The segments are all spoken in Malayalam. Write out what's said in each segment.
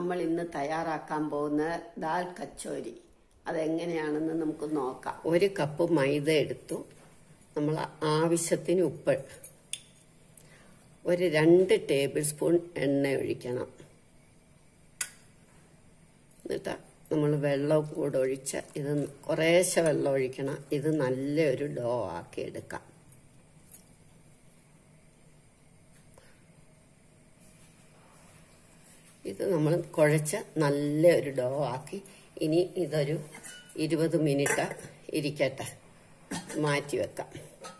നമ്മൾ ഇന്ന് തയ്യാറാക്കാൻ പോകുന്ന ദാൽ കച്ചോരി അതെങ്ങനെയാണെന്ന് നമുക്ക് നോക്കാം ഒരു കപ്പ് മൈദ എടുത്തു നമ്മൾ ആവശ്യത്തിന് ഉപ്പ് ഒരു രണ്ട് ടേബിൾ സ്പൂൺ എണ്ണ ഒഴിക്കണം എന്നിട്ട് നമ്മൾ വെള്ളം കൂടെ ഒഴിച്ച് ഇത് കുറേശ്ശെ വെള്ളം ഒഴിക്കണം ഇത് നല്ലൊരു ഡോ ആക്കി എടുക്കാം ഇത് നമ്മൾ കുഴച്ച് നല്ല ഒരു ഡോ ആക്കി ഇനി ഇതൊരു ഇരുപത് മിനിറ്റ് ഇരിക്കട്ടെ മാറ്റി വെക്കാം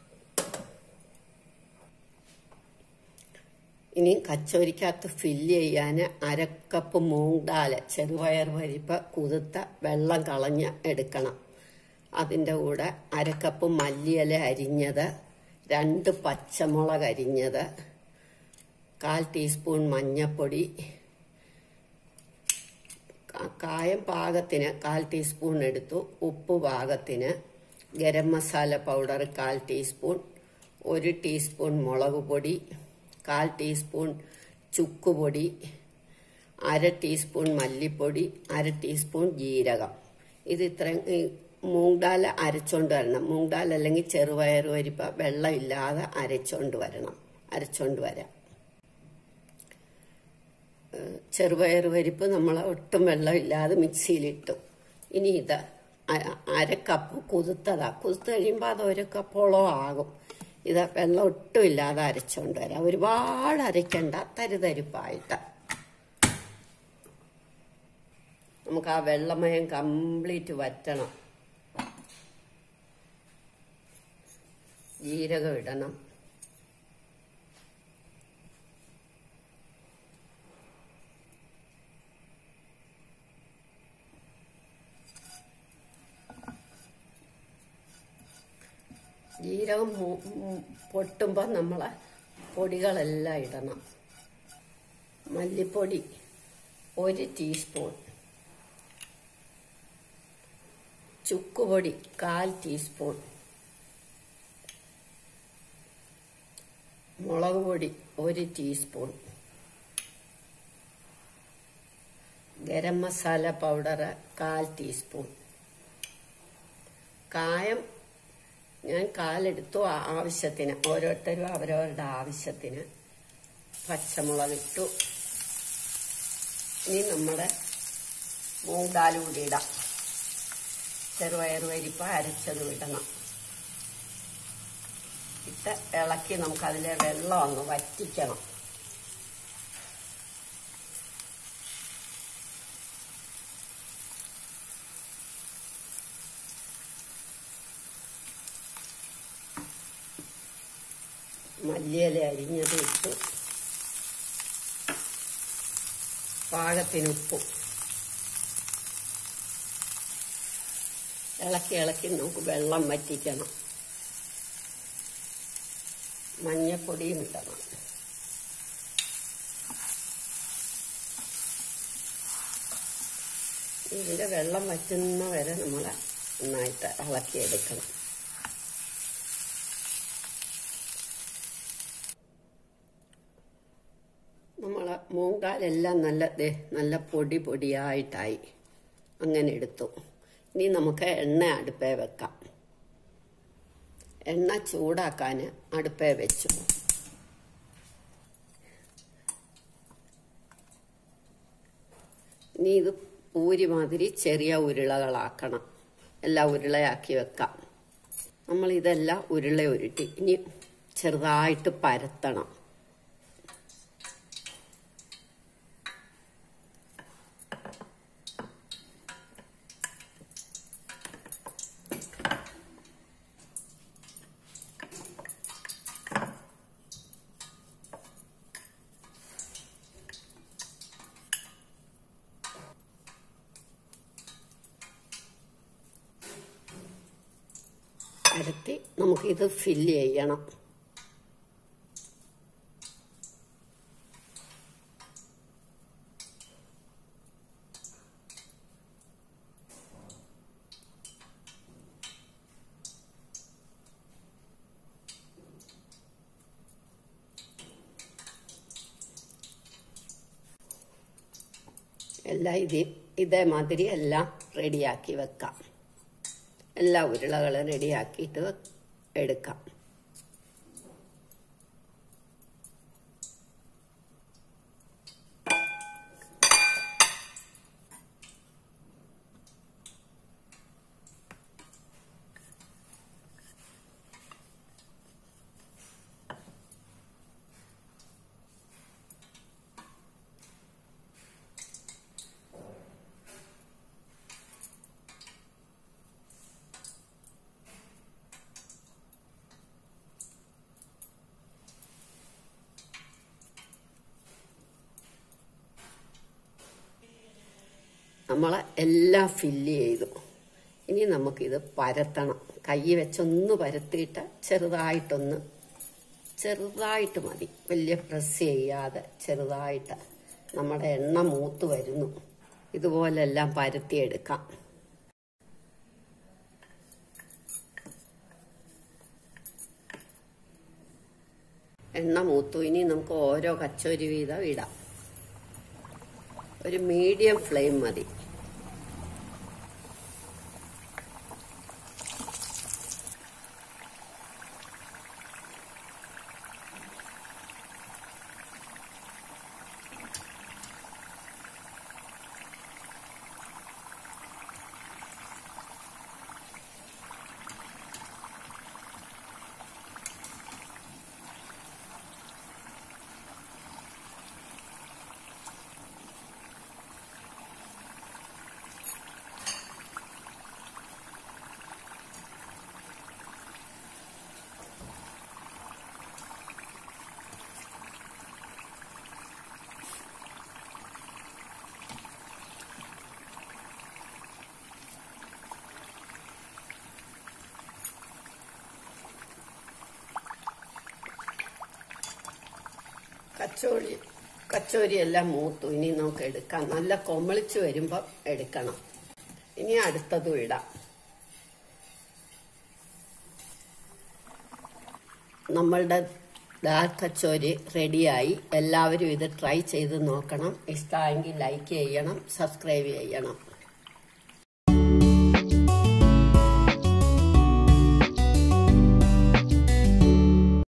ഇനി കച്ചോരിക്കകത്ത് ഫില്ല് ചെയ്യാൻ അരക്കപ്പ് മൂങ്കാല് ചെറുപയർ പരിപ്പ് കുതിർത്ത വെള്ളം കളഞ്ഞ് എടുക്കണം അതിൻ്റെ കൂടെ അരക്കപ്പ് മല്ലിയില അരിഞ്ഞത് രണ്ട് പച്ചമുളക് അരിഞ്ഞത് കാൽ ടീസ്പൂൺ മഞ്ഞൾപ്പൊടി കായം പാകത്തിന് കാൽ ടീസ്പൂൺ എടുത്തു ഉപ്പ് പാകത്തിന് ഗരം മസാല പൗഡർ കാൽ ടീസ്പൂൺ ഒരു ടീസ്പൂൺ മുളക് പൊടി കാൽ ടീസ്പൂൺ ചുക്കുപൊടി അര ടീസ്പൂൺ മല്ലിപ്പൊടി അര ടീസ്പൂൺ ജീരകം ഇത് ഇത്രയും മൂങ് ദാൽ അരച്ചോണ്ട് വരണം മൂങ് ദാൽ അല്ലെങ്കിൽ ചെറുപയർ പരിപ്പ് വെള്ളമില്ലാതെ അരച്ചോണ്ട് വരണം അരച്ചോണ്ട് വരാം ചെറുപയർ പരിപ്പ് നമ്മൾ ഒട്ടും വെള്ളമില്ലാതെ മിക്സിയിലിട്ടു ഇനി ഇത് അര കപ്പ് കുതിർത്തതാ കുതിർത്ത് കഴിയുമ്പോൾ അത് ഒരു കപ്പോളം ആകും ഇത് വെള്ളം ഒട്ടും ഇല്ലാതെ അരച്ചുകൊണ്ട് വരാം ഒരുപാട് അരയ്ക്കണ്ട തരിതരിപ്പായിട്ട് നമുക്ക് ആ വെള്ളമയം കംപ്ലീറ്റ് വറ്റണം ജീരകം ഇടണം ജീരകം പൊട്ടുമ്പോൾ നമ്മൾ പൊടികളെല്ലാം ഇടണം മല്ലിപ്പൊടി ഒരു ടീസ്പൂൺ ചുക്കുപൊടി കാൽ ടീസ്പൂൺ മുളക് പൊടി ഒരു ടീസ്പൂൺ ഗരം മസാല പൗഡർ കാൽ ടീസ്പൂൺ കായം ഞാൻ കാലെടുത്തു ആവശ്യത്തിന് ഓരോരുത്തരും അവരവരുടെ ആവശ്യത്തിന് പച്ചമുളക് ഇട്ടു ഇനി നമ്മുടെ മൂങ്കാല് കൂടി ഇടാം ചെറുപയർ പരിപ്പ് അരച്ചത് ഇടണം ഇട്ട് ഇളക്കി നമുക്കതിലെ വെള്ളം അങ്ങ് വറ്റിക്കണം മല്ലിയില അരിഞ്ഞത് ഇട്ടു പാകത്തിന് ഉപ്പും ഇളക്കി ഇളക്കി നമുക്ക് വെള്ളം വറ്റിക്കണം മഞ്ഞപ്പൊടിയും ഇടണം ഇതിന്റെ വെള്ളം വറ്റുന്ന വരെ നമ്മൾ നന്നായിട്ട് ഇളക്കിയെടുക്കണം നമ്മൾ മൂങ്കാലെല്ലാം നല്ല നല്ല പൊടി പൊടിയായിട്ടായി അങ്ങനെ എടുത്തു ഇനി നമുക്ക് എണ്ണ അടുപ്പേ വെക്കാം എണ്ണ ചൂടാക്കാൻ അടുപ്പേ വെച്ചു ഇനി ഇത് പൂരി മാതിരി ചെറിയ ഉരുളകളാക്കണം എല്ലാം ഉരുളയാക്കി വെക്കാം നമ്മൾ ഇതെല്ലാം ഉരുള ഉരുട്ടി ഇനി ചെറുതായിട്ട് പരത്തണം അടുത്ത് നമുക്കിത് ഫില്ല് ചെയ്യണം എല്ലാം ഇത് ഇതേമാതിരി എല്ലാം റെഡിയാക്കി വെക്കാം എല്ലാ ഉരുളകളും റെഡിയാക്കിയിട്ട് വെ- എടുക്കാം നമ്മളെ എല്ലാം ഫില്ല് ചെയ്തു ഇനി നമുക്കിത് പരത്തണം കൈ വെച്ചൊന്ന് പരത്തിയിട്ട് ചെറുതായിട്ടൊന്ന് ചെറുതായിട്ട് മതി വലിയ പ്രസ് ചെയ്യാതെ ചെറുതായിട്ട് നമ്മുടെ എണ്ണ മൂത്ത് വരുന്നു ഇതുപോലെല്ലാം പരത്തിയെടുക്കാം എണ്ണ മൂത്തു ഇനി നമുക്ക് ഓരോ കച്ചോരി വീതം ഇടാം ഒരു മീഡിയം ഫ്ലെയിം മതി കച്ചോടി കച്ചോരി എല്ലാം മൂത്തു ഇനി നമുക്ക് എടുക്കാം നല്ല കൊമളിച്ച് വരുമ്പം എടുക്കണം ഇനി അടുത്തതും ഇടാം നമ്മളുടെ ദാൽ കച്ചോരി റെഡിയായി എല്ലാവരും ഇത് ട്രൈ ചെയ്ത് നോക്കണം ഇഷ്ടമായെങ്കിൽ ലൈക്ക് ചെയ്യണം സബ്സ്ക്രൈബ് ചെയ്യണം